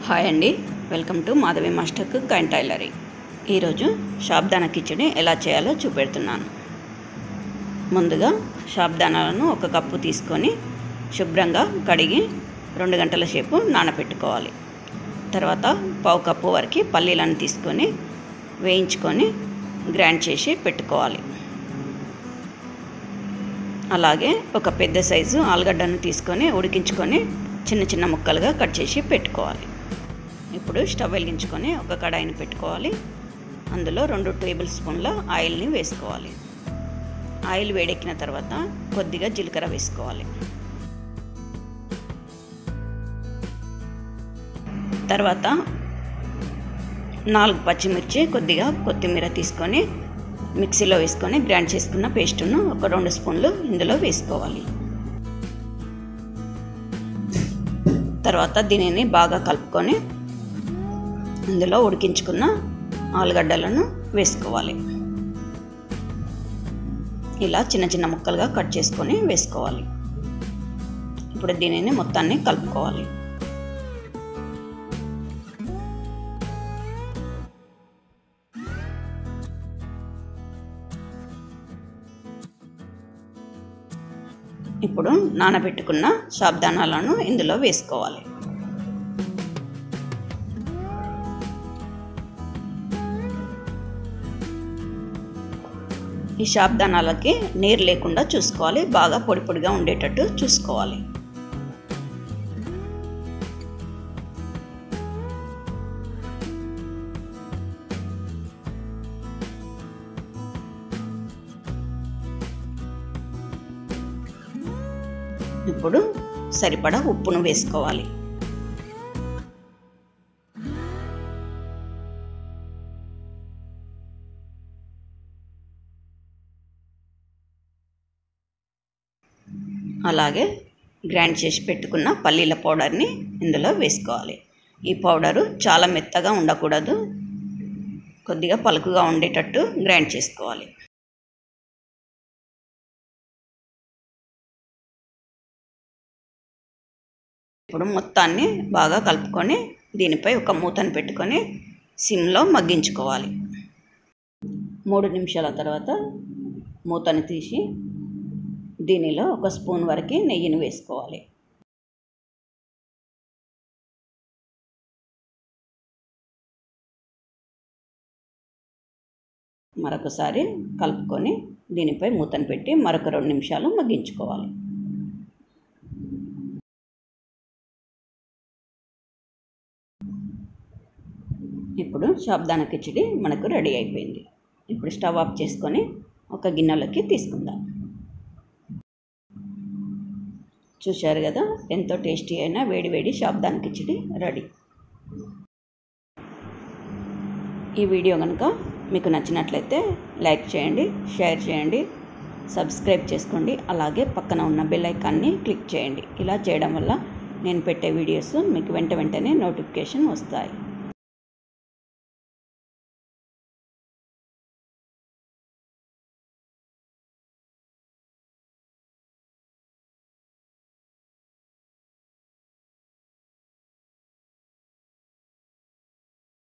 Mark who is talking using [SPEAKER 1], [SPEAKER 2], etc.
[SPEAKER 1] hi అండి welcome to Madhavi master cook and టైలరీ ఈరోజు షాబ్దానా కిచడి ఎలా చేయాలో చూపెడుతున్నాను ముందుగా షాబ్దానాలను ఒక కప్పు తీసుకొని శుభ్రంగా కడిగి రెండు గంటల సేపు నానబెట్టుకోవాలి తర్వాత పావు కప్పు వరకు పల్లీలను తీసుకొని వేయించుకొని గ్రైండ్ చేసి పెట్టుకోవాలి అలాగే ఒక పెద్ద సైజు ఆలుగడ్డను తీసుకొని ఉడికించుకొని చిన్న చిన్న ముక్కలుగా కట్ చేసి పెట్టుకోవాలి ఇప్పుడు స్టవ్ వెలిగించుకొని ఒక కడాయిని పెట్టుకోవాలి అందులో రెండు టేబుల్ స్పూన్ల ఆయిల్ని వేసుకోవాలి ఆయిల్ వేడెక్కిన తర్వాత కొద్దిగా జీలకర్ర వేసుకోవాలి తర్వాత నాలుగు పచ్చిమిర్చి కొద్దిగా కొత్తిమీర తీసుకొని మిక్సీలో వేసుకొని గ్రైండ్ చేసుకున్న పేస్టును ఒక రెండు స్పూన్లు ఇందులో వేసుకోవాలి తర్వాత దీనిని బాగా కలుపుకొని ఇందులో ఉడికించుకున్న ఆలుగడ్డలను వేసుకోవాలి ఇలా చిన్న చిన్న ముక్కలుగా కట్ చేసుకొని వేసుకోవాలి ఇప్పుడు దీనిని మొత్తాన్ని కలుపుకోవాలి ఇప్పుడు నానబెట్టుకున్న సాబ్దానాలను ఇందులో వేసుకోవాలి ఈ శాబ్దానాలకి నీరు లేకుండా చూసుకోవాలి బాగా పొడి పొడిగా ఉండేటట్టు చూసుకోవాలి ఇప్పుడు సరిపడా ఉప్పును వేసుకోవాలి అలాగే గ్రైండ్ చేసి పెట్టుకున్న పల్లీల పౌడర్ని ఇందులో వేసుకోవాలి ఈ పౌడరు చాలా మెత్తగా ఉండకూడదు కొద్దిగా పలుకుగా ఉండేటట్టు గ్రైండ్ చేసుకోవాలి ఇప్పుడు మొత్తాన్ని బాగా కలుపుకొని దీనిపై ఒక మూతను పెట్టుకొని సిమ్లో మగ్గించుకోవాలి మూడు నిమిషాల తర్వాత మూతను తీసి దీనిలో ఒక స్పూన్ వరకు నెయ్యిని వేసుకోవాలి మరొకసారి కలుపుకొని దీనిపై మూతను పెట్టి మరొక రెండు నిమిషాలు మగ్గించుకోవాలి ఇప్పుడు షాబ్దాన కిచిడి మనకు రెడీ అయిపోయింది ఇప్పుడు స్టవ్ ఆఫ్ చేసుకొని ఒక గిన్నెలోకి తీసుకుందాం చూశారు కదా ఎంతో టేస్టీ అయిన వేడి వేడి షాబ్దాన కిచిడి రెడీ ఈ వీడియో కనుక మీకు నచ్చినట్లయితే లైక్ చేయండి షేర్ చేయండి సబ్స్క్రైబ్ చేసుకోండి అలాగే పక్కన ఉన్న బెల్ ఐకాన్ని క్లిక్ చేయండి ఇలా చేయడం వల్ల నేను పెట్టే వీడియోస్ మీకు వెంట వెంటనే నోటిఫికేషన్ వస్తాయి